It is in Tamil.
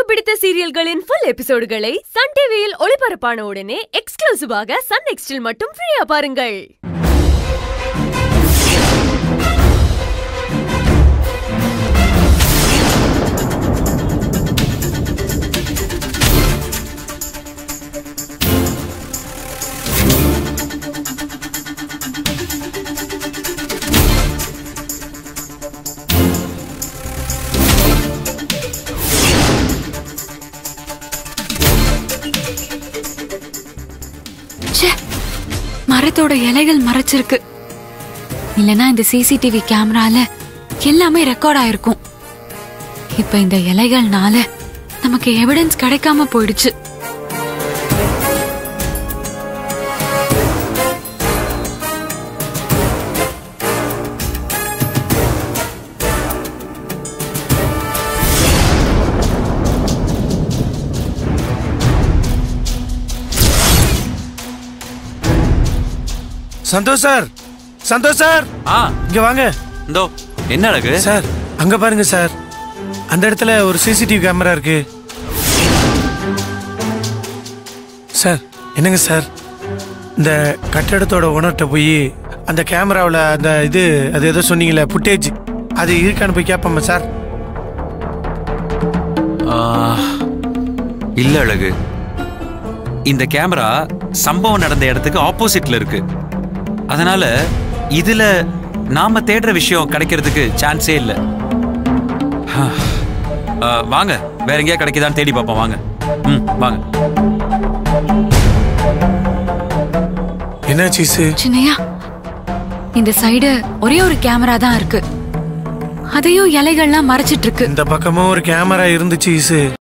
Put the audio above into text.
பிடித்த சீரியல்களின் ஃபுல் எபிசோடுகளை சன் டிவியில் ஒளிபரப்பான உடனே எக்ஸ்க்ளூசிவாக சன் நெக்ஸ்டில் மட்டும் ஃப்ரீயா பாருங்கள் ச்சே மரத்தோட இலைகள் மறைச்சிருக்கு இல்லனா இந்த சிசிடிவி கேமரால எல்லாமே ரெக்கார்ட் ஆயிருக்கும் இப்ப இந்த இலைகள்னால நமக்கு எவிடன்ஸ் கிடைக்காம போயிடுச்சு சந்தோஷ் சார் சந்தோஷ் சார் ஆ இங்க வாங்க இந்தோ என்ன அழகு சார் அங்க பாருங்க சார் அந்த இடத்துல ஒரு சிசிடிவி கேமரா இருக்கு சார் என்னங்க சார் இந்த கட்டடத்தோட ஓனர்கிட்ட போய் அந்த கேமராவில் அந்த இது அது ஏதோ சொன்னீங்களே ஃபுட்டேஜ் அது இருக்கான்னு போய் கேட்போமா சார் ஆ, இல்ல அழகு இந்த கேமரா சம்பவம் நடந்த இடத்துக்கு ஆப்போசிட்ல இருக்கு அதனால இதுல நாம தேடுற விஷயம் கிடைக்கிறதுக்கு சான்ஸே இல்ல ஆ, ஆ, வாங்க வேற எங்கேயா கிடைக்குதான்னு தேடி பார்ப்போம் வாங்க ம் வாங்க என்ன சீஸு சின்னையா இந்த சைடு ஒரே ஒரு கேமரா தான் இருக்கு அதையும் இலைகள்லாம் மறைச்சிட்டு இருக்கு இந்த பக்கமும் ஒரு கேமரா இருந்துச்சு ஈசு